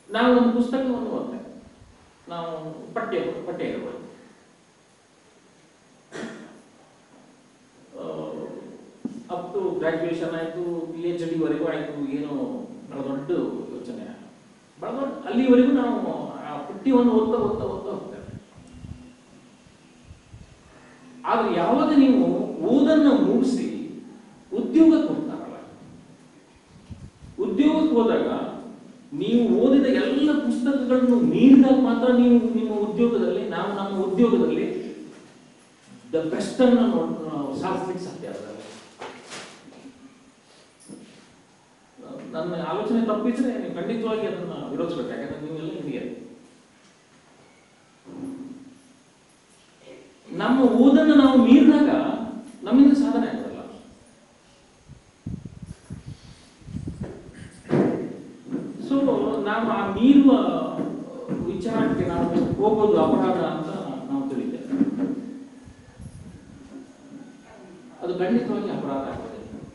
ನಾವು ಒಂದು ಪುಸ್ತಕವನ್ನು ಓದ್ತೇವೆ ನಾವು ಪಠ್ಯ ಪಠ್ಯ ಇರ್ಬೋದು ಅಪ್ ಟು ಗ್ರಾಜ್ಯುಯೇಷನ್ ಆಯಿತು ಪಿ ಎಚ್ ಡಿವರೆಗೂ ಆಯಿತು ಏನು ಬಹಳ ದೊಡ್ಡ ಯೋಚನೆ ಬಹಳ ದೊಡ್ಡ ಅಲ್ಲಿವರೆಗೂ ನಾವು ಆ ಪಠ್ಯವನ್ನು ಓದ್ತಾ ಓದ್ತಾ ಓದ್ತಾ ಹೋಗ್ತೇವೆ ಆದ್ರೆ ಯಾವಾಗ ನೀವು ಓದನ್ನ ಮುಗಿಸಿ ಉದ್ಯೋಗಕ್ಕೆ ಹೋಗ್ತಾರಲ್ಲ ಉದ್ಯೋಗಕ್ಕೆ ಹೋದಾಗ ನೀವು ಓದಿದ ಎಲ್ಲ ಪುಸ್ತಕಗಳನ್ನು ಮೀರಿದಾಗ ಮಾತ್ರ ನೀವು ನಿಮ್ಮ ಉದ್ಯೋಗದಲ್ಲಿ ನಾವು ನಮ್ಮ ಉದ್ಯೋಗದಲ್ಲಿ ದ ಬೆಸ್ಟ್ ಅನ್ನು ನೋಡ್ ಸಾಧಿಸ್ಲಿಕ್ಕೆ ಸಾಧ್ಯ ಆಗಲ್ಲ ನನ್ನ ಆಲೋಚನೆ ತಪ್ಪಿದ್ರೆ ನೀವು ಖಂಡಿತವಾಗಿ ಅದನ್ನ ವಿರೋಧಿಸ್ಬೇಕು ಯಾಕಂದ್ರೆ ನೀವೆಲ್ಲ ಹಿರಿಯರು ನಮ್ಮ ಓದನ್ನು ನಾವು ಮೀರಿದಾಗ ನಮ್ಮಿಂದ ಸಾಧನೆ ಆಗೋಲ್ಲ ಸೊ ನಾವು ಆ ಮೀರುವ ವಿಚಾರಕ್ಕೆ ನಾವು ಹೋಗೋದು ಅಪರಾಧ ಅಂತ ನಾವು ತಿಳಿತೇವೆ ಅದು ಖಂಡಿತವಾಗಿ ಅಪರಾಧ ಆಗ್ತದೆ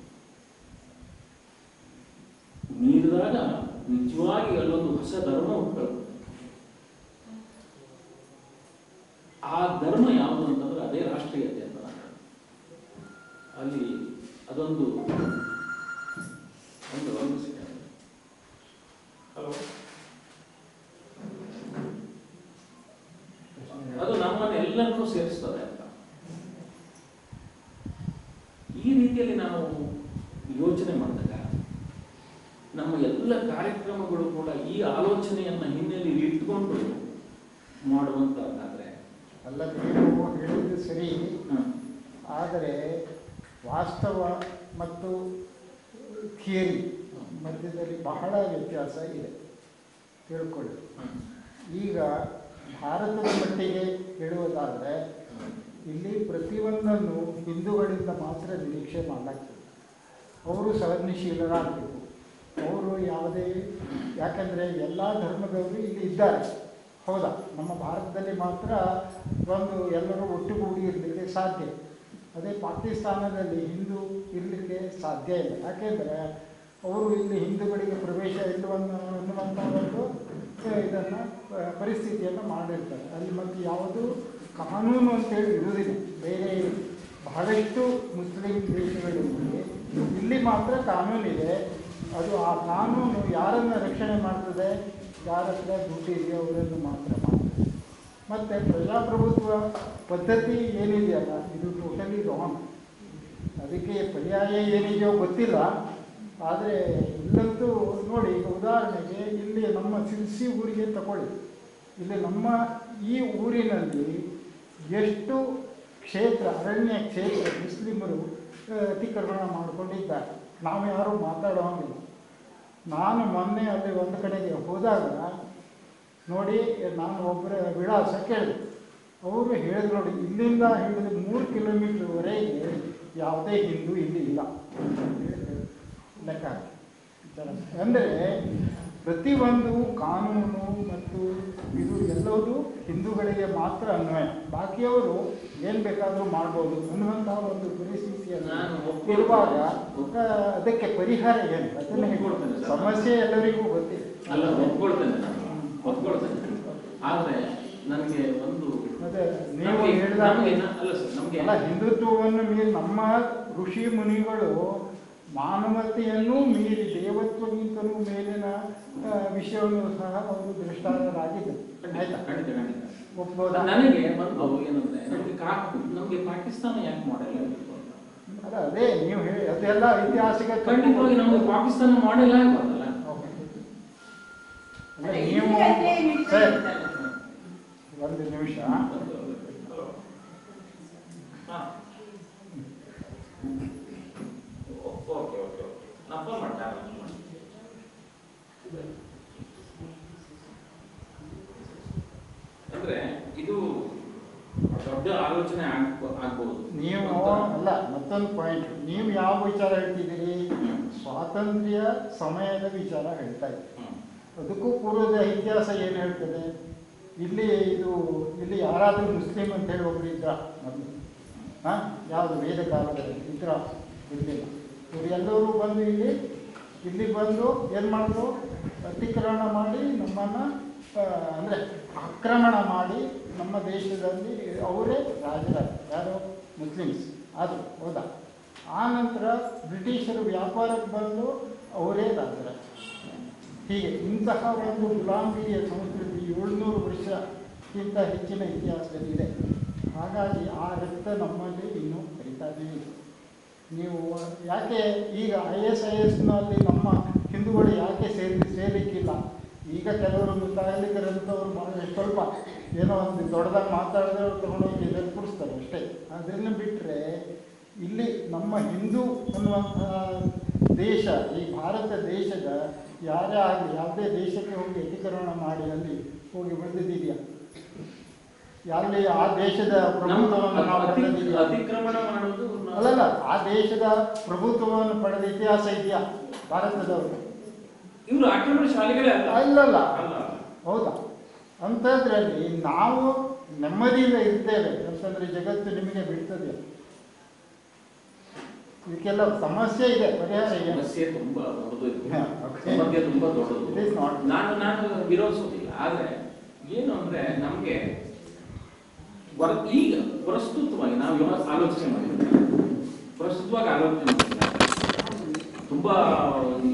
ಮೀರಿದಾಗ ನಿಜವಾಗಿ ಅಲ್ಲೊಂದು ಹೊಸ ಧರ್ಮ ಹುಟ್ಟುಕೊಳ್ಳುತ್ತೆ ಆ ಧರ್ಮ ಯಾವುದು ಅಂತಂದ್ರೆ ಅದೇ ರಾಷ್ಟ್ರೀಯತೆ ಅಂತ ನಾನು ಹೇಳ್ತೀನಿ. ಅಲ್ಲಿ ಅದೊಂದು ಒಂದು ಒಂದು ಸೆಕೆಂಡ್ ಹಲೋ ಅದು ನಮ್ಮನ್ನ ಎಲ್ಲರನ್ನೂ ಸೇರಿಸ್ತದೆ ಅಂತ ಈ ರೀತಿಯಲ್ಲಿ ನಾವು ಯೋಚನೆ ಮಾಡಿದಾಗ ನಮ್ಮ ಎಲ್ಲ ಕಾರ್ಯಕ್ರಮಗಳು ಕೂಡ ಈ ಆಲೋಚನೆಯನ್ನ ಹಿನ್ನೆಲೆಯಲ್ಲಿ ಇಟ್ಕೊಂಡು ಮಾಡುವಂತದ್ದಾದ್ರೆ ಅಲ್ಲ ನೀವು ಹೇಳಿದ್ದು ಸರಿ ಹ್ಮ್. ಆದರೆ ವಾಸ್ತವ ಮತ್ತು ಥಿಯರಿ ಮಧ್ಯದಲ್ಲಿ ಬಹಳ ವ್ಯತ್ಯಾಸ ಇದೆ ತಿಳ್ಕೊಳ್ಳಿ ಹ್ಮ್. ಈಗ ಭಾರತದ ಮಟ್ಟಿಗೆ ಹೇಳುವುದಾದರೆ ಇಲ್ಲಿ ಪ್ರತಿಯೊಂದನ್ನು ಹಿಂದೂಗಳಿಂದ ಮಾತ್ರ ನಿರೀಕ್ಷೆ ಮಾಡಲಾಗ್ತದೆ ಅವರು ಸಹನಶೀಲರಾಗಬೇಕು ಅವರು ಯಾವುದೇ ಯಾಕಂದರೆ ಎಲ್ಲ ಧರ್ಮದವರು ಇಲ್ಲಿ ಇದ್ದಾರೆ ಹೌದಾ ನಮ್ಮ ಭಾರತದಲ್ಲಿ ಮಾತ್ರ ಒಂದು ಎಲ್ಲರೂ ಒಟ್ಟುಗೂಡಿ ಇರಲಿಕ್ಕೆ ಸಾಧ್ಯ ಅದೇ ಪಾಕಿಸ್ತಾನದಲ್ಲಿ ಹಿಂದೂ ಇರಲಿಕ್ಕೆ ಸಾಧ್ಯ ಇಲ್ಲ ಯಾಕೆಂದರೆ ಅವರು ಇಲ್ಲಿ ಹಿಂದೂಗಳಿಗೆ ಪ್ರವೇಶ ಇಲ್ಲವನ್ನ ಅನ್ನುವಂಥ ಒಂದು ಇದನ್ನು ಪರಿಸ್ಥಿತಿಯನ್ನು ಮಾಡಿರ್ತಾರೆ ಅಲ್ಲಿ ಮತ್ತು ಯಾವುದು ಕಾನೂನು ಅಂತೇಳಿ ಇರುವುದಿಲ್ಲ ಬೇರೆ ಬಹಳಷ್ಟು ಮುಸ್ಲಿಂ ದೇಶಗಳಲ್ಲಿ ಇಲ್ಲಿ ಮಾತ್ರ ಕಾನೂನಿದೆ ಅದು ಆ ಕಾನೂನು ಯಾರನ್ನು ರಕ್ಷಣೆ ಮಾಡ್ತದೆ ಯಾರ ಹತ್ರ ದುಡ್ಡಿದೆಯೋ ಅವರನ್ನು ಮಾತ್ರ ಮಾಡ್ತದೆ ಮತ್ತು ಪ್ರಜಾಪ್ರಭುತ್ವ ಪದ್ಧತಿ ಏನಿದೆಯಲ್ಲ ಇದು ಟೋಟಲಿ ರಾಂಗ್ ಅದಕ್ಕೆ ಪರ್ಯಾಯ ಏನಿದೆಯೋ ಗೊತ್ತಿಲ್ಲ ಆದರೆ ಇಲ್ಲಂತೂ ನೋಡಿ ಈಗ ಉದಾಹರಣೆಗೆ ಇಲ್ಲಿ ನಮ್ಮ ಸಿರ್ಸಿ ಊರಿಗೆ ತಗೊಳ್ಳಿ ಇಲ್ಲಿ ನಮ್ಮ ಈ ಊರಿನಲ್ಲಿ ಎಷ್ಟು ಕ್ಷೇತ್ರ ಅರಣ್ಯ ಕ್ಷೇತ್ರ ಮುಸ್ಲಿಮರು ಆ, ಅತಿಕ್ರಮಣ ಮಾಡಿಕೊಂಡಿದ್ದಾರೆ ನಾವು ಯಾರೂ ಮಾತಾಡೋಂಗಿಲ್ಲ ನಾನು ಮೊನ್ನೆ ಅಲ್ಲಿ ಒಂದು ಕಡೆಗೆ ಹೋದಾಗ ನೋಡಿ ನಾನು ಒಬ್ಬರ ವಿಳಾಸ ಕೇಳಿದೆ ಅವರು ಹೇಳಿದ್ರು ನೋಡಿ ಇಲ್ಲಿಂದ ಹಿಡಿದು ಮೂರು ಕಿಲೋಮೀಟರ್ವರೆಗೆ ಯಾವುದೇ ಹಿಂದೂ ಇಲ್ಲಿ ಇಲ್ಲ ಲೆಕ್ಕ ಹಾಕಿ. ಅಂದರೆ ಪ್ರತಿಯೊಂದು ಕಾನೂನು ಮತ್ತು ಇದು ಎಲ್ಲವೂ ಹಿಂದೂಗಳಿಗೆ ಮಾತ್ರ ಅನ್ವಯ ಬಾಕಿಯವರು ಏನು ಬೇಕಾದರೂ ಮಾಡ್ಬೋದು ಅನ್ನುವಂತಹ ಒಂದು ಪರಿಸ್ಥಿತಿಯನ್ನು ನಾನು ಒಪ್ಕೊಳ್ತೇನೆ. ಇರುವಾಗ ಆ, ಅದಕ್ಕೆ ಪರಿಹಾರ ಏನು ಅದನ್ನು ಒಪ್ಕೊಳ್ತೇನೆ ಸರ್. ಸಮಸ್ಯೆ ಎಲ್ಲರಿಗೂ ಗೊತ್ತಿದೆ ಅಲ್ಲ ಒಪ್ಕೊಳ್ತೇನೆ ನಾನು ಒಪ್ಕೊಳ್ತೇನೆ ಆದ್ರೆ ನನಗೆ ಒಂದು ಮತ್ತೆ ನೀವು ನಮ್ಗೆ- ಹೇಳಿದಾಗ ನಮ್ಗೆ ನ- ಅಲ್ಲ ಸರ್ ನಮ್ಗೆ ಅಲ್ಲ ಹಿಂದುತ್ವವನ್ನು ಮೀರಿ ನಮ್ಮ ಋಷಿ ಮುನಿಗಳು ಮಾನವತೆಯನ್ನು ಮೀರಿ ದೇವತ್ವಗಿಂತಲೂ ಮೇಲಿನ ಆ, ವಿಷಯವನ್ನು ಸಹ ಅವರು ದೃಷ್ಟಾರರಾಗಿದ್ದರು ಖಂಡಿತ ಆಯ್ತಾ ಖಂಡಿತ ಖಂಡಿತ ಒಪ್ಬೋದಾ ನನಗೆ ಒಂದು ಏನಂದ್ರೆ ನಮಗೆ ಕಾ ನಮಗೆ ಪಾಕಿಸ್ತಾನ ಯಾಕೆ ಮಾಡೆಲ್ ಆಗಬೇಕು ಅಂತ ಅಲ್ಲ ಅದೇ ನೀವು ಹೇಳಿ ಅದೆಲ್ಲ ಐತಿಹಾಸಿಕ ಖಂಡಿತವಾಗಿ ನಮಗೆ ಪಾಕಿಸ್ತಾನ ಮಾಡೆಲ್ ಆಗಬಾರ್ದಲ್ಲ ಓಕೆ. ಅಲ್ಲ, ಅದೇ ನೀವು ಇದಕ್ಕೆ ನೀವು ಸರ್ ಇಟ್ಕೊಂಡಿದ್ದಲ್ಲ. ಒಂದು ನಿಮಿಷ ಹಾ. ಓಕೆ ಓಕೆ ಓಕೆ ನಾನು ಫೋನ್ ಮಾಡ್ತಾ ಅಂದ್ರೆ ಇದು ದೊಡ್ಡ ಆಲೋಚನೆ ಆಗ್ಬ- ಆಗ್ಬೋದು ನೀವು ಅಲ್ಲ ಮತ್ತೊಂದು ಪಾಯಿಂಟ್ ನೀವು ಯಾವ ವಿಚಾರ ಹೇಳ್ತಿದ್ದೀರಿ ಸ್ವಾತಂತ್ರ್ಯ ಸಮಯದ ವಿಚಾರ ಹೇಳ್ತಾ ಇದ್ದೀರಿ ಹ್ಮ್. ಅದಕ್ಕೂ ಪೂರ್ವದ ಇತಿಹಾಸ ಏನು ಹೇಳ್ತದೆ ಇಲ್ಲಿ ಇದು ಇಲ್ಲಿ ಯಾರಾದರೂ ಮುಸ್ಲಿಂ ಅಂತ ಹೇಳಿ ಒಬ್ರು ಇದ್ರ ಮೊದಲು ಹಾಂ ಯಾವುದು ವೇದ ಕಾಲದಲ್ಲಿ ಇದ್ರ ಇರಲಿಲ್ಲ ಇವರು ಎಲ್ಲರೂ ಬಂದು ಇಲ್ಲಿ ಇಲ್ಲಿ ಬಂದು ಏನು ಮಾಡಿದ್ರು ಅತಿಕ್ರಮಣ ಮಾಡಿ ನಮ್ಮನ್ನು ಅಂದರೆ ಆಕ್ರಮಣ ಮಾಡಿ ನಮ್ಮ ದೇಶದಲ್ಲಿ ಅವರೇ ರಾಜರ ಯಾರು ಮುಸ್ಲಿಮ್ಸ್ ಆದರು ಹೌದಾ ಆ ನಂತರ ಬ್ರಿಟಿಷರು ವ್ಯಾಪಾರಕ್ಕೆ ಬಂದು ಅವರೇ ರಾಜರ ಹೀಗೆ ಇಂತಹ ಒಂದು ಗುಲಾಮಗಿರಿಯ ಸಂಸ್ಕೃತಿ ಏಳ್ನೂರು ವರ್ಷಕ್ಕಿಂತ ಹೆಚ್ಚಿನ ಇತಿಹಾಸದಲ್ಲಿದೆ ಹಾಗಾಗಿ ಆ ರಕ್ತ ನಮ್ಮಲ್ಲಿ ಇನ್ನೂ ಹರಿತಾ ಇದೆ ನೀವು ಯಾಕೆ ಈಗ ಐ ಎಸ್ ಐ ಎಸ್ನಲ್ಲಿ ನಮ್ಮ ಹಿಂದೂಗಳು ಯಾಕೆ ಸೇರಿ ಸೇರ್ಲಿಕ್ಕಿಲ್ಲ ಈಗ ಕೆಲವರು ಮುತಾಲಿಕರಂಥವ್ರು ಭಾಳ ಸ್ವಲ್ಪ ಏನೋ ಒಂದು ದೊಡ್ಡದಾಗಿ ಮಾತಾಡಿದವ್ರು ತಗೊಂಡೋಗಿ ನೆನಪಿಸ್ತಾರೆ ಅಷ್ಟೇ ಅದನ್ನು ಬಿಟ್ಟರೆ ಇಲ್ಲಿ ನಮ್ಮ ಹಿಂದೂ ಅನ್ನುವಂತಹ ದೇಶ ಈ ಭಾರತ ದೇಶದ ಯಾರೇ ಆಗಲಿ ಯಾವುದೇ ದೇಶಕ್ಕೆ ಹೋಗಿ ಏಕೀಕರಣ ಮಾಡಿ ಅಲ್ಲಿ ಹೋಗಿ ಬೆಳೆದಿದೆಯಾ ಅಲ್ಲಿ ಆ ದೇಶದ ಪ್ರಭುತ್ವವನ್ನು ನಾವು ಅತಿ- ಪಡೆದಿದೆಯಾ ಅತಿಕ್ರಮಣ ಮಾಡೋದು ನಾವು- ಅಲ್ಲಲ್ಲ ಆ ದೇಶದ ಪ್ರಭುತ್ವವನ್ನು ಪಡೆದ ಇತಿಹಾಸ ಇದೆಯಾ ಭಾರತದವರು ಇವರು ಆಕ್ರಮಣ ಶಾಲೆಗಳೇ ಅಲ್ಲ ಅಲ್ಲಲ್ಲ ಅಲ್ಲ ಹೌದಾ ಅಂಥದ್ರಲ್ಲಿ ನಾವು ನೆಮ್ಮದಿಯಿಂದ ಇರ್ತೇವೆ ಅಂತಂದ್ರೆ ಜಗತ್ತು ನಿಮಗೆ ಬಿಡ್ತದೆ ಇದಕ್ಕೆಲ್ಲ ಸಮಸ್ಯೆ ಇದೆ ಪರಿಹಾರ ಏನು ಸಮಸ್ಯೆ ತುಂಬಾ ದೊಡ್ಡದು ಇದು. ಹಾ, okay. ಸಮಸ್ಯೆ ತುಂಬಾ It is ದೊಡ್ಡದು not. ನಾನು ನಾನು ವಿರೋಧಿಸೋದಿಲ್ಲ ಆದ್ರೆ ಏನು ಅಂದ್ರೆ ನಮ್ಗೆ ವರ ಈಗ ಪ್ರಸ್ತುತವಾಗಿ ನಾವು ಇವಾಗ ಆಲೋಚನೆ ಮಾಡಿದ್ರೆ ಪ್ರಸ್ತುತವಾಗಿ ಆಲೋಚನೆ ಮಾಡಿದ್ರೆ ತುಂಬಾ ಈ-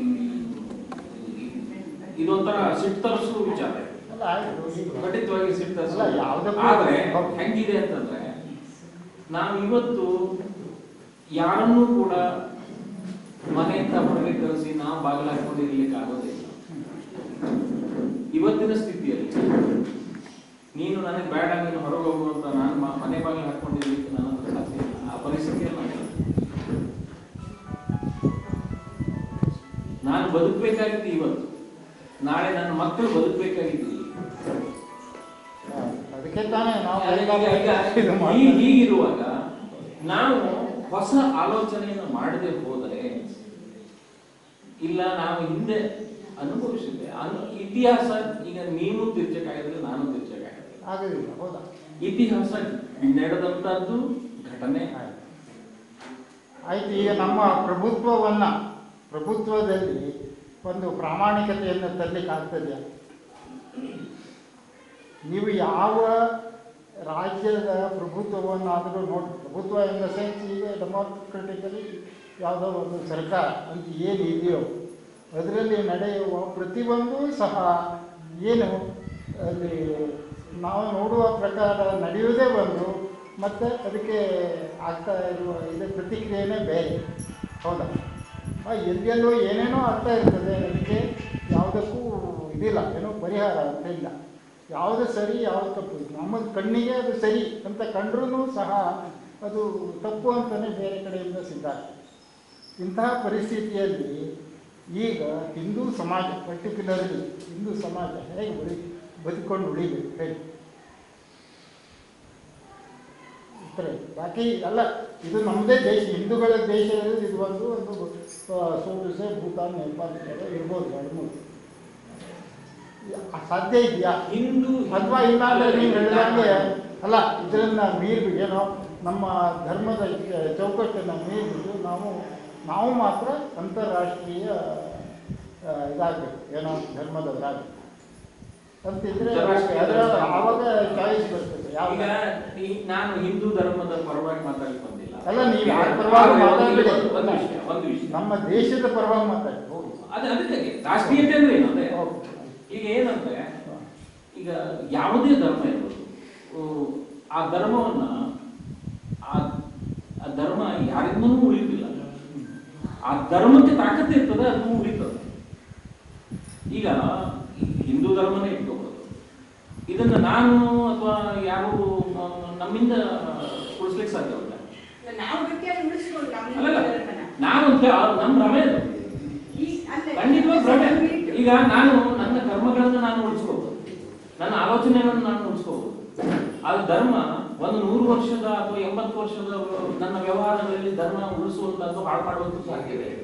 ಇದೊಂಥರ ಸಿಟ್ಟು ತರಿಸುವ ವಿಚಾರ ಅಲ್ಲ ಆಯ್ತು ಈಗ ಖಂಡಿತವಾಗಿ ಸಿಟ್ಟು ತರಿಸುವ ಅಲ್ಲ, ಯಾವುದಕ್ಕೂ- ಆದ್ರೆ ಹೌದು. ಹೆಂಗಿದೆ ಅಂತಂದ್ರೆ ನಾವು ಇವತ್ತು ಯಾರನ್ನೂ ಕೂಡ ಮನೆಯಿಂದ ಹೊರಗೆ ಕಳಿಸಿ ನಾವು ಬಾಗಿಲು ಹಾಕೊಂಡು ಇರ್ಲಿಕ್ಕೆ ಆಗೋದಿಲ್ಲ ಇವತ್ತಿನ ಸ್ಥಿತಿಯಲ್ಲಿ ನೀನು ನನಗೆ ಬೇಡ ನೀನು ಹೊರಗೆ ಹೋಗು ಅಂತ ನಾನು ಮ- ಮನೆ ಬಾಗಿಲು ಹಾಕೊಂಡಿರ್ಲಿಕ್ಕೆ ನನ್ನ ಹತ್ರ ಸಾಧ್ಯ ಇಲ್ಲ ಆ ಪರಿಸ್ಥಿತಿಯಲ್ಲಿ ನಾನು ಇಲ್ಲ. ನಾನು ಬದುಕಬೇಕಾಗಿದ್ದು ಇವತ್ತು ನಾಳೆ ನನ್ನ ಮಕ್ಕಳು ಬದುಕಬೇಕಾಗಿದ್ದು ಈಗ. ಹಾ, ಅದಕ್ಕೆ ತಾನೇ ನಾವು ಈಗ- ಈಗ- ಇದು ಈ- ಮಾಡ್ತಾ- ಹೀಗಿರುವಾಗ ನಾವು ಹೊಸ ಆಲೋಚನೆಯನ್ನು ಮಾಡದೆ ಹೋದರೆ ಇಲ್ಲ ನಾವು ಹಿಂದೆ ಅನುಭವಿಸಿದ್ದೆ ಅನು ಇತಿಹಾಸ ಈಗ ನೀನು ತಿರ್ಚಕ್ಕಾಗಿದ್ರೆ ನಾನು ತಿರ್ಚಕ್ಕಾಗಿಲ್ಲ ಆಗೋದಿಲ್ಲ ಹೌದಾ ಇತಿಹಾಸ ನಡೆದಂತದ್ದು ಘಟನೆ ಆಯ್ತು ಆಯ್ತು ಈಗ ನಮ್ಮ ಪ್ರಭುತ್ವವನ್ನ ಪ್ರಭುತ್ವದಲ್ಲಿ ಒಂದು ಪ್ರಾಮಾಣಿಕತೆಯನ್ನು ತರಲಿಕ್ಕೆ ಆಗ್ತದೆಯಾ ನೀವು ಯಾವ ರಾಜ್ಯದ ಪ್ರಭುತ್ವವನ್ನಾದರೂ ನೋಡಿ ಪ್ರಭುತ್ವ ಇನ್ ದ ಸೆನ್ಸ್ ಈಗ ಡೆಮಾಕ್ರೆಟಿಕಲಿ ಯಾವುದೋ ಒಂದು ಸರ್ಕಾರ ಅಂತ ಏನು ಇದೆಯೋ ಅದರಲ್ಲಿ ನಡೆಯುವ ಪ್ರತಿಯೊಂದು ಸಹ ಏನು ಅಲ್ಲಿ ನಾವು ನೋಡುವ ಪ್ರಕಾರ ನಡೆಯುವುದೇ ಒಂದು ಮತ್ತು ಅದಕ್ಕೆ ಆಗ್ತಾ ಇರುವ ಇದು ಪ್ರತಿಕ್ರಿಯೆನೇ ಬೇರೆ ಹೌದಾ ಆ, ಎಲ್ಲೆಲ್ಲೋ ಏನೇನೋ ಆಗ್ತಾ ಇರ್ತದೆ ಅದಕ್ಕೆ ಯಾವುದಕ್ಕೂ ಇದಿಲ್ಲ ಏನೋ ಪರಿಹಾರ ಅಂತ ಇಲ್ಲ ಯಾವುದು ಸರಿ ಯಾವುದು ತಪ್ಪು ನಮ್ಮ ಕಣ್ಣಿಗೆ ಅದು ಸರಿ ಅಂತ ಕಂಡ್ರೂ ಸಹ ಅದು ತಪ್ಪು ಅಂತಲೇ ಬೇರೆ ಕಡೆಯಿಂದ ಸಿದ್ಧಾಂತ ಇಂತಹ ಪರಿಸ್ಥಿತಿಯಲ್ಲಿ ಈಗ ಹಿಂದೂ ಸಮಾಜ ಪರ್ಟಿಕ್ಯುಲರ್ಲಿ ಹಿಂದೂ ಸಮಾಜ ಹೇಗೆ ಉಳಿ ಬದುಕೊಂಡು ಉಳಿಬೇಕು ಹೇಳಿ ಸರಿ ಬಾಕಿ ಅಲ್ಲ ಇದು ನಮ್ಮದೇ ದೇಶ ಹಿಂದೂಗಳ ದೇಶದಲ್ಲಿ ಇದು ಒಂದು ಒಂದು ಸೋಟುಸೆ ಭೂತಾನ್ ನೇಪಾಳ ಇದೆಲ್ಲ ಇರ್ಬೋದು ಎರಡು ಮೂರು ಸಾಧ್ಯ ಇದೆಯಾ ಹಿಂದೂ ಅಥವಾ ಇಲ್ಲ ಅಂದ್ರೆ ನೀವು ಹೇಳಿದಂಗೆ ಅಲ್ಲ ಇದನ್ನ ಮೀರಿ ಏನೋ ನಮ್ಮ ಧರ್ಮದ ಚೌಕಟ್ಟನ್ನು ಮೀರಿಬಿಟ್ಟು ನಾವು ನಾವು ಮಾತ್ರ ಅಂತಾರಾಷ್ಟ್ರೀಯ ಆ, ಇದಾಗಬೇಕು ಏನೋ ಧರ್ಮದವರಾಗಬೇಕು ಅಂತಿದ್ರೆ ಅಂತಾರಾಷ್ಟ್ರೀಯ ಅದರ ಧರ್ಮ. ಆವಾಗ ಚಾಯ್ಸ್ ಬರ್ತದೆ ಈಗ ಯಾವ ಈ- ನಾನು ಹಿಂದೂ ಧರ್ಮದ ಪರವಾಗಿ ಮಾತಾಡಲಿಕ್ಕೆ ಬಂದಿಲ್ಲ ಅಲ್ಲ, ನೀವು ಯಾರ ಪರವಾಗಿ ಆದ್ರೆ ಒಂದು- ಮಾತಾಡ್ಬೇಡಿ. ಒಂದು ವಿಷಯ ಒಂದು ವಿಷಯ ನಮ್ಮ ದೇಶದ ಪರವಾಗಿ ಮಾತಾಡಿ ಹೋಗಿ ಅದು ಅದಕ್ಕೆ ರಾಷ್ಟ್ರೀಯತೆ ಅಂದ್ರೆ ಏನು ಅದೇ ಹೌದು. ಈಗ ಏನಂದ್ರೆ ಈಗ ಯಾವುದೇ ಧರ್ಮ ಇರ್ಬೋದು ಓ, ಆ ಧರ್ಮವನ್ನ ಆ ಆ ಧರ್ಮ ಯಾರಿಂದನೂ ಉಳಿದಿಲ್ಲ ಆ ಧರ್ಮಕ್ಕೆ ತಾಕತ್ತು ಇರ್ತದೆ ಅದು ಉಳಿತದೆ ಈಗ ಈ ಹಿಂದೂ ಧರ್ಮನೇ ಇಟ್ಕೋಬಹುದು ಇದನ್ನ ನಾನು ಅಥವಾ ಯಾರು ಮ- ನಮ್ಮಿಂದ ಉಳಿಸ್ಲಿಕ್ಕೆ ಸಾಧ್ಯವಿಲ್ಲ ನಾವು ಬೇಕಾದ್ರೆ ಉಳಿಸ್ಕೊಂಡು ನಮ್ಮ ಅಲ್ಲಲ್ಲ ಧರ್ಮನ. ನಾನು ಅಂತ ನಮ್ಮ ಭ್ರಮೆ ಅದು ಈ- ಅಲ್ಲ, ಖಂಡಿತವಾಗಿ ಭ್ರಮೆ ಮೀಟು. ಈಗ ನಾನು ನನ್ನ ಧರ್ಮಗಳನ್ನು ನಾನು ಉಳಿಸ್ಕೋಬಹುದು ನನ್ನ ಆಲೋಚನೆಗಳನ್ನು ನಾನು ಉಳಿಸ್ಕೋಬಹುದು ಆದ್ರೆ ಧರ್ಮ ಒಂದು ನೂರು ವರ್ಷದ ಅಥವಾ ಎಂಬತ್ತು ವರ್ಷದ ನನ್ನ ವ್ಯವಹಾರಗಳಲ್ಲಿ ಧರ್ಮ ಉಳಿಸುವಂತದ್ದು ಹಾಳು ಮಾಡುವಂತ ಸಾಧ್ಯ ಇದೆ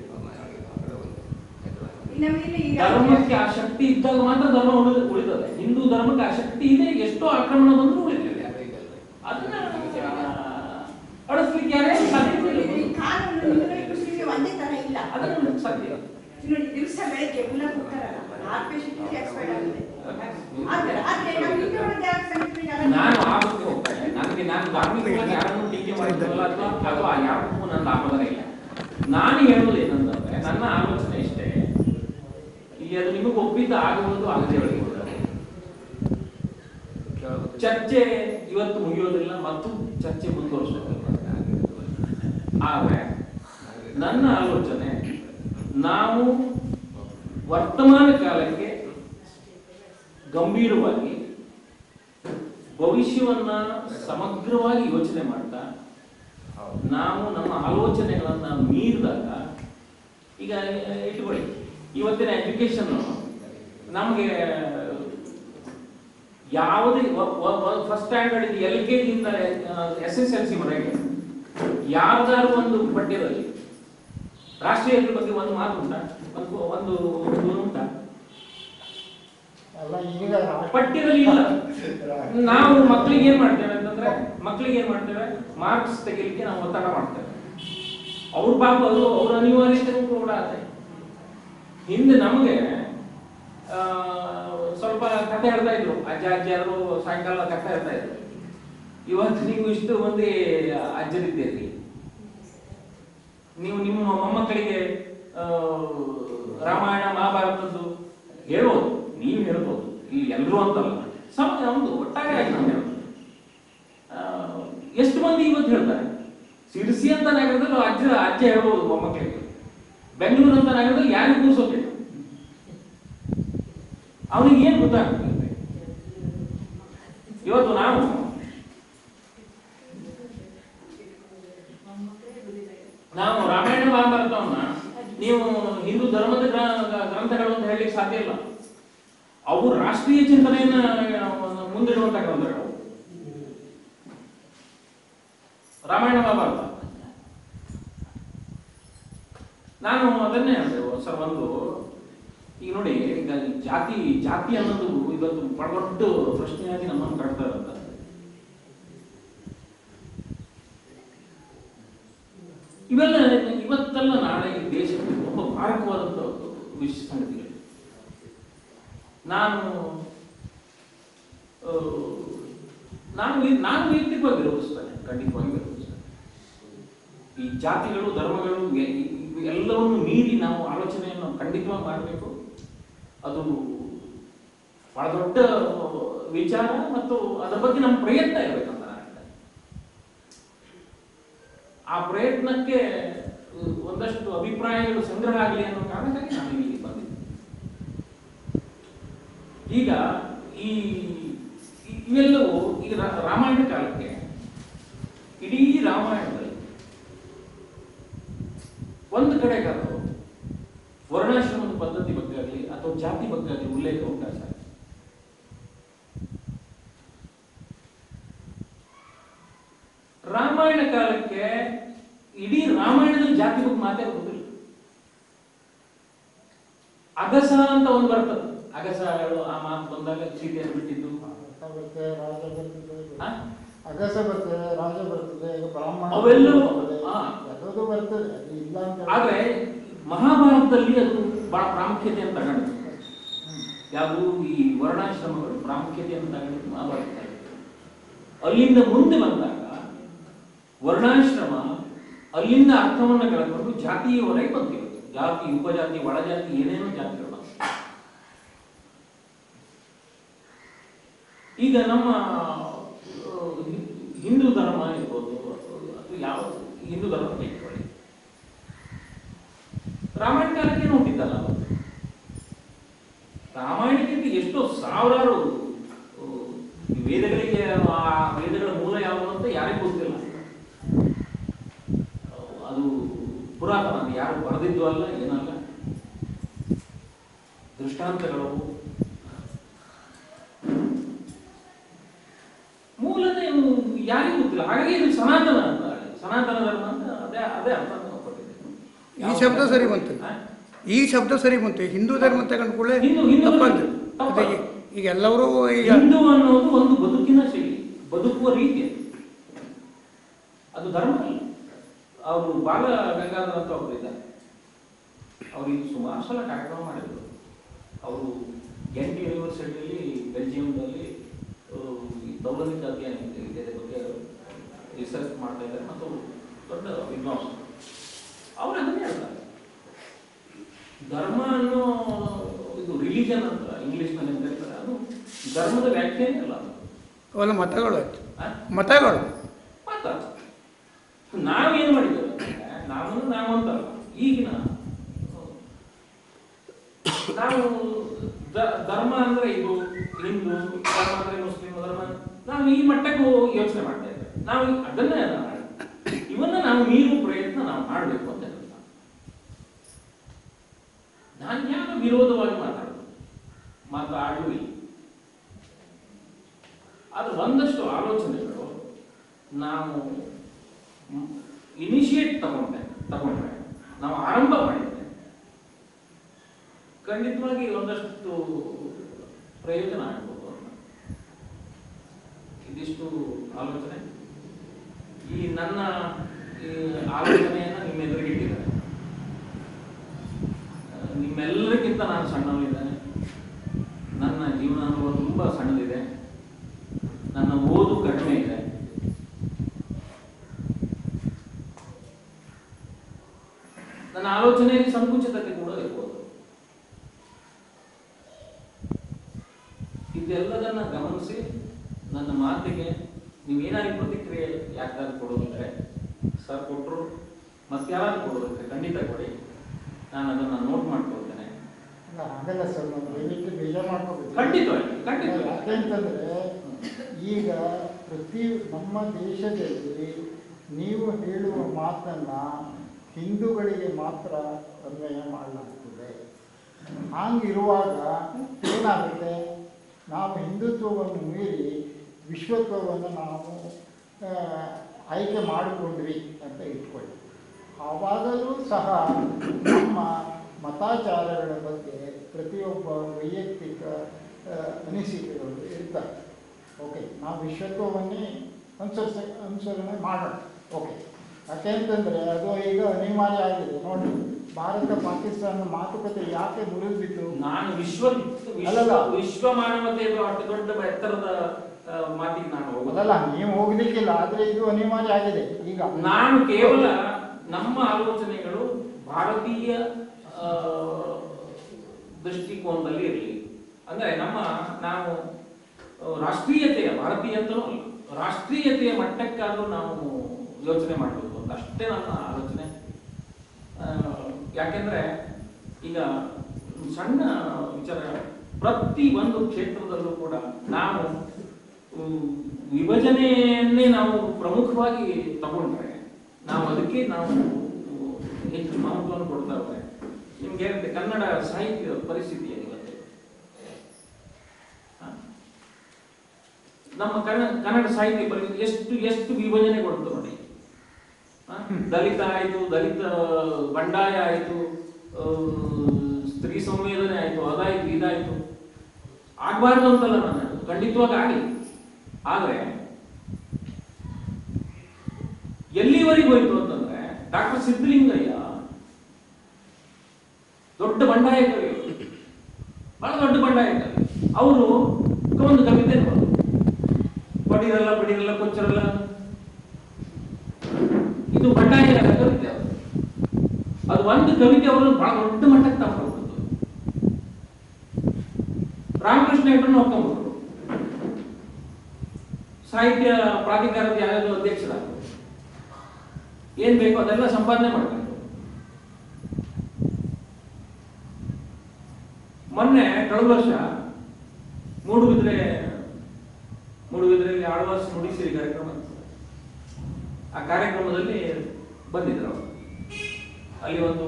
ನಮಗೆ ಈಗ ಧರ್ಮಕ್ಕೆ ಆ ಶಕ್ತಿ ಇದ್ದಾಗ ಮಾತ್ರ ಧರ್ಮ ಉಳಿದ ಉಳಿತದೆ ಹಿಂದೂ ಧರ್ಮಕ್ಕೆ ಆ ಶಕ್ತಿ ಇದೆ ಎಷ್ಟೋ ಆಕ್ರಮಣ ಬಂದರೂ ಉಳಿದಿದೆ ಅದನ್ನ ಅಳಿಸ್ಲಿಕ್ಕೆ ಯಾರೇ ಸಾಧ್ಯ ಈ ಇಲ್ಲ. ಕಾನೂನು ಹಿಂದೂಗಳಿಗೆ ಮುಸ್ಲಿಮ್ಗೆ ಒಂದೇ ತರ ಇಲ್ಲ ಅದನ್ನ ಸಾಧ್ಯ ನೋಡಿ ದಿವಸ ಬೆಳಗ್ಗೆ ಮುಲ್ಲ ಕೂತಾರಲ್ಲ ಆ ಒಪ್ಪಿತ ಆಗುವುದು ಆಗದೆ ಒಳಗೆ ಚರ್ಚೆ ಇವತ್ತು ಮುಗಿಯೋದಿಲ್ಲ ಮತ್ತು ಚರ್ಚೆ ಮುಂದುವರಿಸೋದಿಲ್ಲ ಆದರೆ ನನ್ನ ಆಲೋಚನೆ ನಾವು ವರ್ತಮಾನ ಕಾಲಕ್ಕೆ ಗಂಭೀರವಾಗಿ ಭವಿಷ್ಯವನ್ನ ಸಮಗ್ರವಾಗಿ ಯೋಚನೆ ಮಾಡ್ತಾ ನಾವು ನಮ್ಮ ಆಲೋಚನೆಗಳನ್ನ ಮೀರಿದಾಗ ಈಗ ಇಟ್ಕೊಳ್ಳಿ ಇವತ್ತಿನ ಎಜುಕೇಶನ್ ನಮಗೆ ಯಾವುದೇ ಫಸ್ಟ್ ಸ್ಟ್ಯಾಂಡರ್ಡ್ ಎಲ್ ಕೆ ಜಿಯಿಂದ ಎಸ್ ಎಸ್ ಎಲ್ ಸಿ ವರೆಗೆ ಯಾವ್ದಾದ್ರು ಒಂದು ಪಠ್ಯದಲ್ಲಿ ರಾಷ್ಟ್ರೀಯತೆ ಬಗ್ಗೆ ಒಂದು ಮಾತು ಉಂಟಾ ಒಂದು ಒಂದು ಒಂದು ಉಂಟಾ ಅಲ್ಲ ಈಗ ರಾಷ್ಟ್ರ- ಪಠ್ಯದಲ್ಲಿ ಇಲ್ಲ ನಾವು ಮಕ್ಕಳಿಗೆ ಏನ್ ಮಾಡ್ತೇವೆ ಅಂತಂದ್ರೆ ಮಕ್ಕಳಿಗೆ ಏನ್ ಮಾಡ್ತೇವೆ ಮಾರ್ಕ್ಸ್ ತೆಗಿಲಿಕ್ಕೆ ನಾವು ಒತ್ತಡ ಮಾಡ್ತೇವೆ ಅವ್ರ ಪಾಪ ಅದು ಅವ್ರ ಅನಿವಾರ್ಯತೆ ಕೂಡ ಅದೇ ಹಿಂದೆ ನಮಗೆ ಆ, ಸ್ವಲ್ಪ ಕಥೆ ಹೇಳ್ತಾ ಇದ್ರು ಅಜ್ಜ ಅಜ್ಜಿಯರು ಸಾಯಂಕಾಲ ಕಥೆ ಹೇಳ್ತಾ ಇದ್ರು ಇವತ್ತು ನೀವು ಇಷ್ಟು ಮಂದಿ ಅಜ್ಜರಿದ್ದೀರಿ ನೀವು ನಿಮ್ಮ ಮೊಮ್ಮಕ್ಕಳಿಗೆ ಆ, ರಾಮಾಯಣ ಮಹಾಭಾರತದ್ದು ಹೇಳ್ಬೋದು ನೀವು ಹೇಳ್ಬೋದು ಇಲ್ಲಿ ಎಲ್ಲರೂ ಅಂತಲ್ಲ ಸಮ ಒಂದು ಒಟ್ಟಾರೆ ಆಗಿ ನಾನು ಹೇಳೋದು ಆ, ಎಷ್ಟು ಮಂದಿ ಇವತ್ತು ಹೇಳ್ತಾರೆ ಸಿರಿಸಿ ಅಂತ ನಗರದಲ್ಲಿ ಅಜ್ಜ ಅಜ್ಜ ಹೇಳ್ಬೋದು ಮೊಮ್ಮಕ್ಕಳಿಗೆ ಬೆಂಗಳೂರು ಅಂತ ನಗರದಲ್ಲಿ ಯಾರಿಗೂ ಕೂರ್ಸೋದಿಲ್ಲ ಅವನಿಗೆ ಏನು ಗೊತ್ತಾಗ್ತದೆ ಇವತ್ತು ನಾವು ನಾವು ರಾಮಾಯಣ ಮಹಾಭಾರತವನ್ನ ನೀವು ಹಿಂದೂ ಧರ್ಮದ ಗ್ರ- ಗ್ರಂಥಗಳು ಅಂತ ಹೇಳಲಿಕ್ಕೆ ಸಾಧ್ಯ ಇಲ್ಲ ಅವು ರಾಷ್ಟ್ರೀಯ ಚಿಂತನೆಯನ್ನ ಮುಂದಿಡುವಂತ ಗ್ರಂಥಗಳು ರಾಮಾಯಣ ಮಹಾಭಾರತ ನಾನು ಅದನ್ನೇ ಹೇಳಿದೆ ಸರ್ ಒಂದು ಈಗ ನೋಡಿ ಈಗ ಜಾತಿ ಜಾತಿ ಅನ್ನೋದು ಇವತ್ತು ಬಹಳ ದೊಡ್ಡ ಪ್ರಶ್ನೆಯಾಗಿ ನಮ್ಮನ್ನು ಕಾಡ್ತಾ ಇರುತ್ತೆ ಇವೆಲ್ಲ ಇವತ್ತೆಲ್ಲ ನಾಳೆ ಈ ದೇಶಕ್ಕೆ ಒಬ್ಬ ಮಾರಕವಾದಂಥ ಒಂದು ವಿಷಯ ಸಂಗತಿಗಳು ನಾನು ಆ, ನಾನು ಈ- ನಾನು ವೈಯಕ್ತಿಕವಾಗಿ ವಿರೋಧಿಸ್ತೇನೆ ಖಂಡಿತವಾಗಿ ವಿರೋಧಿಸ್ತೇನೆ ಈ ಜಾತಿಗಳು ಧರ್ಮಗಳು ಎ- ಇವು ಎಲ್ಲವನ್ನು ಮೀರಿ ನಾವು ಆಲೋಚನೆಯನ್ನು ಖಂಡಿತವಾಗಿ ಮಾಡಬೇಕು ಅದು ಬಹಳ ದೊಡ್ಡ ವಿಚಾರ ಮತ್ತು ಅದರ ಬಗ್ಗೆ ನಮ್ಮ ಪ್ರಯತ್ನ ಇರಬೇಕಂತ ನಾನು ಹೇಳ್ತೇನೆ. ಆ ಪ್ರಯತ್ನಕ್ಕೆ ಅಹ್, ಒಂದಷ್ಟು ಅಭಿಪ್ರಾಯಗಳು ಸಂಗ್ರಹ ಆಗಲಿ ಅನ್ನೋ ಕಾರಣಕ್ಕಾಗಿ ನಾನು ಇಲ್ಲಿಗೆ ಬಂದಿದ್ದೆ ಈಗ ಈ ಈ- ಇವೆಲ್ಲವೂ ಈಗ ರಾ- ರಾಮಾಯಣ ಕಾಲಕ್ಕೆ ಇಡೀ ರಾಮಾಯಣದಲ್ಲಿ ಒಂದು ಕಡೆಗಾದ್ರು ವರ್ಣಾಶ್ರಮದ ಪದ್ಧತಿ ಬಗ್ಗೆ ಆಗಲಿ ಅಥವಾ ಜಾತಿ ಬಗ್ಗೆ ಆಗಲಿ ಉಲ್ಲೇಖ ಉಂಟಾ ಸರ್ ರಾಮಾಯಣ ಕಾಲಕ್ಕೆ ಇಡೀ ರಾಮಾಯಣದಲ್ಲಿ ಜಾತಿ ಬಗ್ಗೆ ಮಾತೇ ಬರುವುದಿಲ್ಲ ಅಗಸ ಅಂತ ಒಂದು ಬರ್ತದೆ ಅಗಸ ಹೇಳೋ ಆ ಮಾತು ಬಂದಾಗ ಸೀತೆಯನ್ನು ಬಿಟ್ಟಿದ್ದು ಅಗಸ ಬರ್ತದೆ ರಾಜ ಬರ್ತದೆ ಆ? ಅಗಸ ಬರ್ತದೆ ರಾಜ ಬರ್ತದೆ ಈಗ ಬ್ರಾಹ್ಮಣ ಅವೆಲ್ಲವೂ- ಬರ್ತದೆ. ಆ. ಎಲ್ಲದೂ ಬರ್ತದೆ ಅದು ಇಲ್ಲ ಅಂತ ಹೇಳಿ- ಆದ್ರೆ ಮಹಾಭಾರತದಲ್ಲಿ ಅದು ಬಹಳ ಪ್ರಾಮುಖ್ಯತೆಯನ್ನು ತಗೊಂಡು ಯಾವುದು ಈ ವರ್ಣಾಶ್ರಮಗಳು ಪ್ರಾಮುಖ್ಯತೆಯನ್ನು ತಗೊಂಡು ಮಹಾಭಾರತದಲ್ಲಿ ಅಲ್ಲಿಂದ ಮುಂದೆ ಬಂದಾಗ ವರ್ಣಾಶ್ರಮ ಅಲ್ಲಿಂದ ಅರ್ಥವನ್ನು ಕಳ್ಕೊಂಡು ಜಾತಿಯವರೆಗೆ ಬಂದಿರೋದು ಜಾತಿ ಉಪಜಾತಿ ಒಳಜಾತಿ ಏನೇನೋ ಜಾತಿಗಳು ಬಂತು. ಈಗ ನಮ್ಮ ಆ, ಹಿ- ಹಿಂದೂ ಧರ್ಮ ಇರ್ಬೋದು ಅದು ಯಾವ ಹಿಂದೂ ಧರ್ಮ ತೆಗೆದುಕೊಳ್ಳಿ ರಾಮಾಯಣ ಕಾಲಕ್ಕೆ ಏನು ಹುಟ್ಟಿದ್ದಲ್ಲ ಅವತ್ತು. ರಾಮಾಯಣಕ್ಕಿಂತ ಎಷ್ಟೋ ಸಾವಿರಾರು ಆ, ಈ ವೇದಗಳಿಗೆ ಆ ವೇದಗಳ ಮೂಲ ಯಾವುದು ಅಂತ ಯಾರಿಗೂ ಗೊತ್ತಿಲ್ಲ ಆ, ಅದು ಪುರಾತನ ಅದು ಯಾರು ಬರೆದಿದ್ದು ಅಲ್ಲ ಏನಲ್ಲ ದೃಷ್ಟಾಂತಗಳು ಮೂಲನೇ ಯಾರಿಗೂ ಗೊತ್ತಿಲ್ಲ ಹಾಗಾಗಿ ಇದು ಸನಾತನ ಅಂತ ಸನಾತನ ಧರ್ಮ ಅಂತ ಅದೇ ಅದೇ ಅರ್ಥ ನಾವು ಕೊಟ್ಟಿದ್ದೇವೆ. ಈ ಶಬ್ದ ಸರಿ ಬಂತು ಹಾ? ಈ ಶಬ್ದ ಸರಿ ಬಂತು ಹಿಂದೂ ಧರ್ಮ ತಗೊಂಡು ಕೂಡಲೇ ಹಿಂದೂ- ಹಿಂದೂ ತಪ್ಪಂತ ಧರ್ಮ. ತಪ್ಪ. ಅದೇ ಈಗ ಎಲ್ಲರೂ ಈಗ ಹಿಂದೂ ಅನ್ನೋದು ಒಂದು ಬದುಕಿನ ಶೈಲಿ ಬದುಕುವ ರೀತಿ ಅದು. ಅದು ಧರ್ಮ ಅಲ್ಲ ಅವರು ಬಾಲ ಗಂಗಾಧರ ಅಂತ ಒಬ್ರು ಇದ್ದಾರೆ ಅವರು ಇಲ್ಲಿ ಸುಮಾರು ಸಲ ಕಾರ್ಯಕ್ರಮ ಮಾಡಿದ್ರು ಅವರು ಗೆಂಟ್ ಯೂನಿವರ್ಸಿಟಿಯಲ್ಲಿ ಬೆಲ್ಜಿಯಂನಲ್ಲಿ ಆ, ಈ ದೌರ್ಬಲ್ಯ ಅಧ್ಯಯನ ಇದೆ ಇದರ ಬಗ್ಗೆ ರಿಸರ್ಚ್ ಮಾಡ್ತಾ ಇದ್ದಾರೆ ಮತ್ತು ದೊಡ್ಡ ವಿದ್ವಾಂಸರು ಅವರು ಅದನ್ನೇ ಹೇಳ್ತಾರೆ ಧರ್ಮ ಅನ್ನೋ ಇದು ರಿಲಿ ರಿಲಿಜನ್ ಅಂತ ಇಂಗ್ಲಿಷ್ನಲ್ಲಿ ಅಂತ ಹೇಳ್ತಾರೆ ಅದು ಧರ್ಮದ ವ್ಯಾಖ್ಯಾನ ಅಲ್ಲ ಅದು ಅವೆಲ್ಲ ಮತಗಳು ಆಯ್ತು ಆ? ಮತಗಳು ಮಾತ ನಾವೇನು ಮಾಡಿದ್ದೇವೆ ಅಂತಂದ್ರೆ, ನಾವು ನಾವು ಅಂತಲ್ಲ ಈಗಿನ ನಾವು ದ- ಧರ್ಮ ಅಂದ್ರೆ ಇದು ಹಿಂದೂ ಧರ್ಮ ಅಂದ್ರೆ ಮುಸ್ಲಿಂ ಧರ್ಮ ನಾವು ಈ ಮಟ್ಟಕ್ಕೂ ಯೋಚನೆ ಮಾಡ್ತಾ ಇದ್ದೇವೆ ನಾವು ಅದನ್ನೇ ಇವನ್ನ ನಾವು ಮೀರುವ ಪ್ರಯತ್ನ ನಾವು ಮಾಡಬೇಕು ಅಂತ ಹೇಳ್ತಾರೆ ನಾನು ಯಾರ ವಿರೋಧವಾಗಿ ಮಾತಾಡೋದು ಮಾತಾಡುವಿಲ್ಲ ಆದ್ರೆ ಒಂದಷ್ಟು ಆಲೋಚನೆಗಳು ನಾವು ಇನಿಷಿಯೇಟ್ ತಗೊಂಡೆ ತಗೊಂಡ್ರೆ ನಾವು ಆರಂಭ ಮಾಡಿದ್ರೆ ಖಂಡಿತವಾಗಿ ಒಂದಷ್ಟು ಪ್ರಯೋಜನ ಆಗ್ಬೋದು ಅಂತ ಇದಿಷ್ಟು ಆಲೋಚನೆ ಈ ನನ್ನ ಈ ಆಲೋಚನೆಯನ್ನ ನಿಮ್ಮ ಎದುರಿಗೆ ಇಟ್ಟಿದ್ದಾರೆ ಆ, ನಿಮ್ಮೆಲ್ಲರಿಗಿಂತ ನಾನು ಸಣ್ಣವನಿದ್ದೇನೆ ನನ್ನ ಜೀವನ ಅನುಭವ ತುಂಬಾ ಸಣ್ಣದಿದೆ ನನ್ನ ಓದು ಕಡಿಮೆ ಇದೆ ನನ್ನ ಆಲೋಚನೆಯಲ್ಲಿ ಸಂಕುಚಿತತೆ ಕೂಡ ಇರ್ಬೋದು ಇದೆಲ್ಲದನ್ನ ಗಮನಿಸಿ ನನ್ನ ಮಾತಿಗೆ ನೀವೇನಾದ್ರು ಪ್ರತಿಕ್ರಿಯೆ ಯಾಕಾದ್ರೂ ಕೊಡೋದಿದ್ರೆ ಸರ್ ಕೊಟ್ಟರು ಮತ್ತೆ ಯಾರಾದ್ರೂ ಕೊಡೋದಿದ್ರೆ ಖಂಡಿತ ಕೊಡಿ ನಾನು ಅದನ್ನ ನೋಟ್ ಮಾಡ್ಕೊಳ್ತೇನೆ ಅಲ್ಲ ಹಾಗಲ್ಲ ಸರ್ ನಾವು ದಯವಿಟ್ಟು ಬೇಜಾರು ಮಾಡ್ಕೋಬೇಕು ಖಂಡಿತವಾಗಿ ಖಂಡಿತವಾಗಿ ಯಾಕೆಂತಂದ್ರೆ ಈಗ ಪ್ರತಿ ನಮ್ಮ ದೇಶದಲ್ಲಿ ನೀವು ಹೇಳುವ ಮಾತನ್ನ ಹಿಂದೂಗಳಿಗೆ ಮಾತ್ರ ಅನ್ವಯ ಮಾಡಲಾಗ್ತದೆ ಹಾಗಿರುವಾಗ ಏನಾಗುತ್ತೆ ನಾವು ಹಿಂದುತ್ವವನ್ನು ಮೀರಿ ವಿಶ್ವತ್ವವನ್ನು ನಾವು ಆ, ಆಯ್ಕೆ ಮಾಡಿಕೊಂಡ್ವಿ ಅಂತ ಇಟ್ಕೊಳ್ಳಿ ಆವಾಗಲೂ ಸಹ ನಮ್ಮ ಮತಾಚಾರಗಳ ಬಗ್ಗೆ ಪ್ರತಿಯೊಬ್ಬ ವೈಯಕ್ತಿಕ ಆ, ಅನಿಸಿಕೆಗಳು ಇರ್ತವೆ ಓಕೆ ನಾವು ವಿಶ್ವತ್ವವನ್ನೇ ಅನುಸರಿಸ ಅನುಸರಣೆ ಮಾಡೋಣ ಓಕೆ ಯಾಕೆಂತಂದರೆ ಅದು ಈಗ ಅನಿವಾರ್ಯ ಆಗಿದೆ ನೋಡಿ ಭಾರತ ಪಾಕಿಸ್ತಾನ ಮಾತುಕತೆ ಯಾಕೆ ಮುರಿದ್ಬಿಟ್ಟು ನಾನು ವಿಶ್ವ ವಿಶ್ವ ಅಲ್ಲಲ್ಲ. ವಿಶ್ವ ಮಾನವತೆಯ ಅಷ್ಟು ದೊಡ್ಡ ಎತ್ತರದ ಆ, ಮಾತಿಗೆ ನಾನು ಹೋಗಲ್ಲ ಅಲ್ಲಲ್ಲ ನೀವು ಹೋಗ್ಲಿಕ್ಕಿಲ್ಲ ಆದರೆ ಇದು ಅನಿವಾರ್ಯ ಆಗಿದೆ ಈಗ ನಾನು ಕೇವಲ ನಮ್ಮ ಆಲೋಚನೆಗಳು ಭಾರತೀಯ ಆ, ದೃಷ್ಟಿಕೋನದಲ್ಲಿ ಇರಲಿ ಅಂದ್ರೆ ನಮ್ಮ ನಾವು ಆ, ರಾಷ್ಟ್ರೀಯತೆಯ ಭಾರತೀಯ ಅಂತಲೂ ಅಲ್ಲ ರಾಷ್ಟ್ರೀಯತೆಯ ಮಟ್ಟಕ್ಕಾದ್ರೂ ನಾವು ಯೋಚನೆ ಮಾಡಬೇಕು ಅಂತ ಅಷ್ಟೇ ನನ್ನ ಆಲೋಚನೆ ಆ, ಯಾಕೆಂದ್ರೆ ಈಗ ಸಣ್ಣ ವಿಚಾರ ಪ್ರತಿ ಒಂದು ಕ್ಷೇತ್ರದಲ್ಲೂ ಕೂಡ ನಾವು ಉಮ್, ವಿಭಜನೆಯನ್ನೇ ನಾವು ಪ್ರಮುಖವಾಗಿ ತಗೊಂಡ್ರೆ ನಾವು ಅದಕ್ಕೆ ನಾವು ಉಮ್, ಹೆಚ್ಚು ಮಹತ್ವವನ್ನು ಕೊಡ್ತಾ ಇದ್ದೇವೆ ನಿಮ್ಗೆ ಹೇಳಿದೆ ಕನ್ನಡ ಸಾಹಿತ್ಯದ ಪರಿಸ್ಥಿತಿ ಏನಿರುತ್ತೆ ಹ? ನಮ್ಮ ಕನ್ನಡ ಕನ್ನಡ ಸಾಹಿತ್ಯ ಪರಿಸ್ಥಿತಿ ಎಷ್ಟು ಎಷ್ಟು ವಿಭಜನೆಗೊಳ್ತು ನೋಡಿ ಹ? ದಲಿತ ಆಯ್ತು ದಲಿತ ಬಂಡಾಯ ಆಯ್ತು ಆ, ಸ್ತ್ರೀ ಸಂವೇದನೆ ಆಯ್ತು ಅದಾಯ್ತು ಇದಾಯ್ತು ಆಗ್ಬಾರ್ದು ಅಂತಲ್ಲ ನಾನು ಖಂಡಿತವಾಗಿ ಆಗಲಿ ಆದ್ರೆ ಎಲ್ಲಿವರೆಗೆ ಹೋಯ್ತು ಅಂತಂದ್ರೆ ಡಾಕ್ಟರ್ ಸಿದ್ಧಲಿಂಗಯ್ಯ ದೊಡ್ಡ ಬಂಡಾಯ ಕವಿ ಅವರು. ಬಹಳ ದೊಡ್ಡ ಬಂಡಾಯ ಕವಿ ಅವರು ಒಂದು ಕವಿತೆ ಬರೆದ್ರು. ಬಡಿರಲ್ಲ ಬಡಿರಲ್ಲ ಕೊಚ್ಚರಲ್ಲ ಇದು ಬಂಡಾಯ ಕವಿತೆ ಅದು ಅದು ಒಂದು ಕವಿತೆ ಅವರು ಬಹಳ ದೊಡ್ಡ ಮಟ್ಟಕ್ಕೆ ತಗೊಂಡ್ಬಿಡ್ತು ರಾಮಕೃಷ್ಣ ಹೆಗಡನ್ನು ಒಪ್ಕೊಂಡ್ಬಿಟ್ರು ಸಾಹಿತ್ಯ ಪ್ರಾಧಿಕಾರದ ಯಾವ್ಯಾವ ಅಧ್ಯಕ್ಷರಾದ್ರು ಏನ್ ಬೇಕೋ ಅದೆಲ್ಲ ಸಂಪಾದನೆ ಮಾಡ್ಕೊಂಡು ಮೊನ್ನೆ ಕಳೆದ ವರ್ಷ ಮೂಡುಬಿದ್ರೆ ಮೂಡುಬಿದ್ರೆಯಲ್ಲಿ ಆಳ್ವಾಸ್ ನುಡಿಸಿರಿ ಕಾರ್ಯಕ್ರಮ ಅಂತ. ಆ ಕಾರ್ಯಕ್ರಮದಲ್ಲಿ ಬಂದಿದ್ರು ಅವರು ಅಲ್ಲಿ ಒಂದು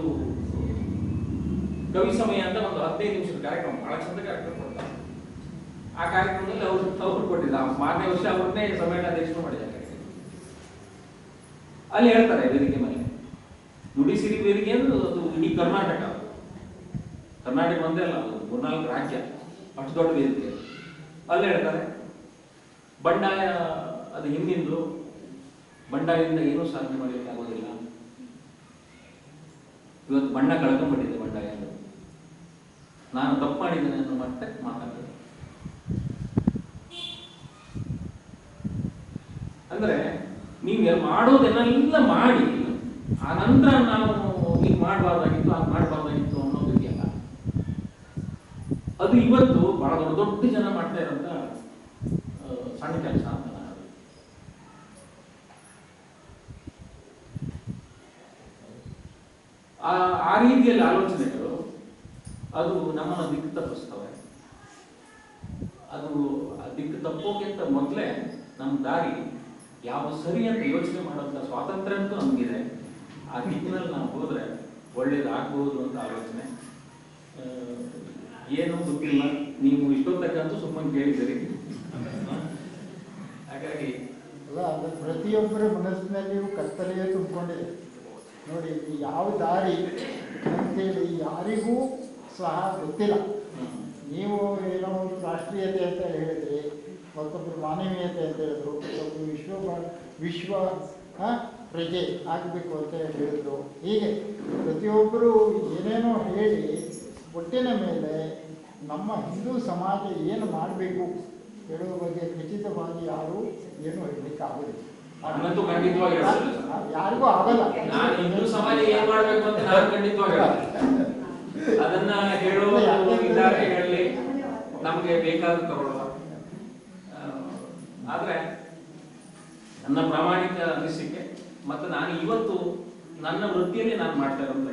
ಕವಿ ಸಮಯ ಅಂತ ಒಂದು ಹದಿನೈದು ನಿಮಿಷದ ಕಾರ್ಯಕ್ರಮ ಬಹಳ ಚಂದ ಕಾರ್ಯಕ್ರಮ ಕೊಡ್ತಾರೆ ಆ ಕಾರ್ಯಕ್ರಮದಲ್ಲಿ ಅವರು ಅವ್ರು ಕೊಟ್ಟಿದ್ದ ಮಾರನೇ ವರ್ಷ ಅವ್ರನ್ನೇ ಸಮ್ಮೇಳನಾಧ್ಯಕ್ಷರು ಮಾಡಿದ್ದಾರೆ ಅಲ್ಲಿ ಹೇಳ್ತಾರೆ ವೇದಿಕೆ ಮೇಲೆ ನುಡಿಸಿರಿ ವೇದಿಕೆ ಅಂದ್ರೆ ಅದು ಇಡೀ ಕರ್ನಾಟಕ ಅದು. ಕರ್ನಾಟಕ ಒಂದೇ ಅಲ್ಲ ಅದು ಮೂರ್ನಾಲ್ಕು ರಾಜ್ಯ ಅಷ್ಟು ದೊಡ್ಡ ವೇದಿಕೆ ಅಲ್ಲಿ ಹೇಳ್ತಾರೆ ಬಂಡಾಯ ಅದು ಹಿಂದಿಂದು ಬಂಡಾಯದಿಂದ ಏನೂ ಸಾಧನೆ ಮಾಡಲಿಕ್ಕೆ ಆಗೋದಿಲ್ಲ ಇವತ್ತು ಬಣ್ಣ ಕಳ್ಕೊಂಡ್ಬಿಟ್ಟಿದೆ ಬಂಡಾಯ ಅಂತ ನಾನು ತಪ್ಪು ಮಾಡಿದ್ದೇನೆ ಅನ್ನೋ ಮಟ್ಟಕ್ಕೆ ಮಾತಾಡ್ತೇನೆ ಅಂದ್ರೆ ನೀವು ಮಾಡೋದನ್ನೆಲ್ಲ ಮಾಡಿ ಆ ನಂತರ ನಾವು ಹೀಗೆ ಮಾಡಬಾರ್ದಾಗಿತ್ತು ಹಾಗೆ ಮಾಡಬಾರ್ದಾಗಿತ್ತು ಅನ್ನೋದು ಇದೆಯಲ್ಲ ಅದು ಅದು ಇವತ್ತು ಬಹಳ ದೊಡ್ಡ ದೊಡ್ಡ ಜನ ಮಾಡ್ತಾ ಇರೋಂಥ ಆ, ಸಣ್ಣ ಕೆಲಸ ಅಂತ ನಾನು ಹೇಳೋದು. ಆ ಆ ರೀತಿಯಲ್ಲಿ ಆಲೋಚನೆಗಳು ಅದು ನಮ್ಮನ್ನು ದಿಕ್ಕು ತಪ್ಪಿಸ್ತವೆ ಅದು ಆ ದಿಕ್ಕು ತಪ್ಪೋಕ್ಕಿಂತ ಮೊದಲೇ ನಮ್ಮ ದಾರಿ ಯಾವ ಸರಿ ಅಂತ ಯೋಚನೆ ಮಾಡೋಂಥ ಸ್ವಾತಂತ್ರ್ಯ ಅಂತೂ ನಮಗಿದೆ ಆ ದಿಕ್ಕಿನಲ್ಲಿ ನಾವು ಹೋದ್ರೆ ಒಳ್ಳೇದಾಗಬಹುದು ಅಂತ ಆಲೋಚನೆ ಆ, ಏನು ಗೊತ್ತಿಲ್ಲ ನೀವು ಇಷ್ಟೊತ್ತಕ್ಕಂತೂ ಸುಮ್ಮನೆ ಕೇಳಿದ್ದೀರಿ ಹಾಗಾಗಿ ಅಲ್ಲ ಅದು ಪ್ರತಿಯೊಬ್ಬರ ಮನಸ್ಸಿನಲ್ಲಿಯೂ ಕತ್ತಲೆಯೇ ತುಂಬಿಕೊಂಡಿದೆ ನೋಡಿ ಈ ಯಾವ ದಾರಿ ಅಂತೇಳಿ ಯಾರಿಗೂ ಸಹ ಗೊತ್ತಿಲ್ಲ ಹ್ಮ್. ನೀವು ಏನೋ ಒಂದು ರಾಷ್ಟ್ರೀಯತೆ ಅಂತ ಹೇಳಿದ್ರಿ ಮತ್ತೊಬ್ಬರು ಮಾನವೀಯತೆ ಅಂತ ಹೇಳಿದ್ರು ಮತ್ತೊಬ್ಬರು ವಿಶ್ವ ವಿಶ್ವ ಆ, ಪ್ರಜೆ ಆಗಬೇಕು ಅಂತ ಹೇಳಿದ್ರು ಹೀಗೆ ಪ್ರತಿಯೊಬ್ಬರು ಏನೇನೋ ಹೇಳಿ ಒಟ್ಟಿನ ಮೇಲೆ ನಮ್ಮ ಹಿಂದೂ ಸಮಾಜ ಏನು ಮಾಡಬೇಕು ಹೇಳುವ ಬಗ್ಗೆ ಖಚಿತವಾಗಿ ಯಾರು ಏನು ಹೇಳಲಿಕ್ಕೆ ಆಗೋದಿಲ್ಲ ನನ್ನಂತೂ ಖಂಡಿತವಾಗಿ ಹೇಳೋದಿಲ್ಲ ಸರ್. ಆ, ಯಾರಿಗೂ ಆಗಲ್ಲ ನಾನು ಹಿಂದೂ ಸಮಾಜ ಏನ್ ಮಾಡ್ಬೇಕು ಅಂತ ನಾನು ಖಂಡಿತವಾಗಿ ಹೇಳ್ತೀನಿ. ಅದನ್ನ ಹೇಳುವ ಇದ್ದಾರೆ ಹೇಳಲಿ ನಮ್ಗೆ ಬೇಕಾದ ತಗೊಳ್ಳುವ ಆ, ಆದ್ರೆ ನನ್ನ ಪ್ರಾಮಾಣಿಕ ಅನಿಸಿಕೆ ಮತ್ತೆ ನಾನು ಇವತ್ತು ನನ್ನ ವೃತ್ತಿಯಲ್ಲಿ ನಾನು ಮಾಡ್ತಾ ಇರೋದ್ರೆ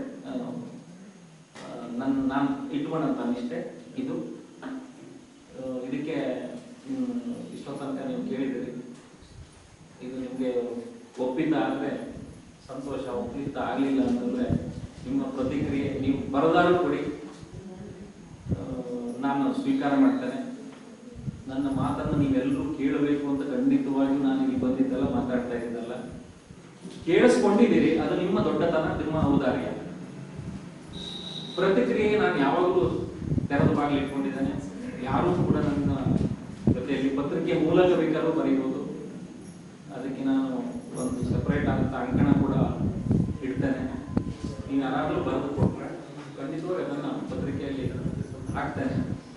ನನ್ನ ನಾನು ಇಟ್ಕೊಂಡಂತ ನಿಷ್ಠೆ ಇದು ಆ, ಇದಕ್ಕೆ ಹ್ಮ್, ಇಷ್ಟೋ ತನಕ ನೀವು ಕೇಳಿದಿರಿ ಇದು ನಿಮಗೆ ಒಪ್ಪಿದ್ದ ಆದರೆ ಸಂತೋಷ ಒಪ್ಪಿದ್ದ ಆಗಲಿಲ್ಲ ಅಂತಂದರೆ ನಿಮ್ಮ ಪ್ರತಿಕ್ರಿಯೆ ನೀವು ಬರದಾರು ಕೊಡಿ ಆ, ನಾನು ಸ್ವೀಕಾರ ಮಾಡ್ತೇನೆ ನನ್ನ ಮಾತನ್ನು ನೀವೆಲ್ಲರೂ ಕೇಳಬೇಕು ಅಂತ ಖಂಡಿತವಾಗಿ ನಾನು ಇಲ್ಲಿ ಬಂದಿದ್ದಲ್ಲ ಮಾತಾಡ್ತಾ ಇದ್ದಲ್ಲ ಕೇಳಿಸ್ಕೊಂಡಿದ್ದೀರಿ ಅದು ನಿಮ್ಮ ದೊಡ್ಡತನ ನಿಮ್ಮ ಔದಾರ್ಯ ಪ್ರತಿಕ್ರಿಯೆ ನಾನು ಯಾವಾಗಲೂ ತೆರೆದ ಬಾಗಿಲು ಇಟ್ಕೊಂಡಿದ್ದೇನೆ ಯಾರೂ ಕೂಡ ನನ್ನ ಜೊತೆಯಲ್ಲಿ ಪತ್ರಿಕೆ ಮೂಲಕ ಬೇಕಾದ್ರೂ ಬರೆಯುವುದು ಅದಕ್ಕೆ ನಾನು ಒಂದು ಸೆಪರೇಟ್ ಅಂತ ಅಂಕಣ ಕೂಡ ಇಡ್ತೇನೆ ನೀವು ಯಾರಾದರೂ ಬರೆದು ಕೊಟ್ರೆ ಖಂಡಿತವಾಗಿ ಅದನ್ನು ಪತ್ರಿಕೆಯಲ್ಲಿ ಹಾಕ್ತೇನೆ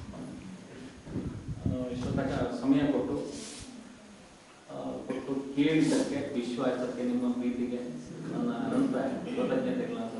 ಆ, ಇಷ್ಟೊತ್ತಕ ಸಮಯ ಕೊಟ್ಟು ಆ, ಕೊಟ್ಟು ಕೇಳಿದ್ದಕ್ಕೆ ವಿಶ್ವಾಸಕ್ಕೆ ನಿಮ್ಮ ಪ್ರೀತಿಗೆ ನನ್ನ ಅನಂತ ಕೃತಜ್ಞತೆಗಳನ್ನು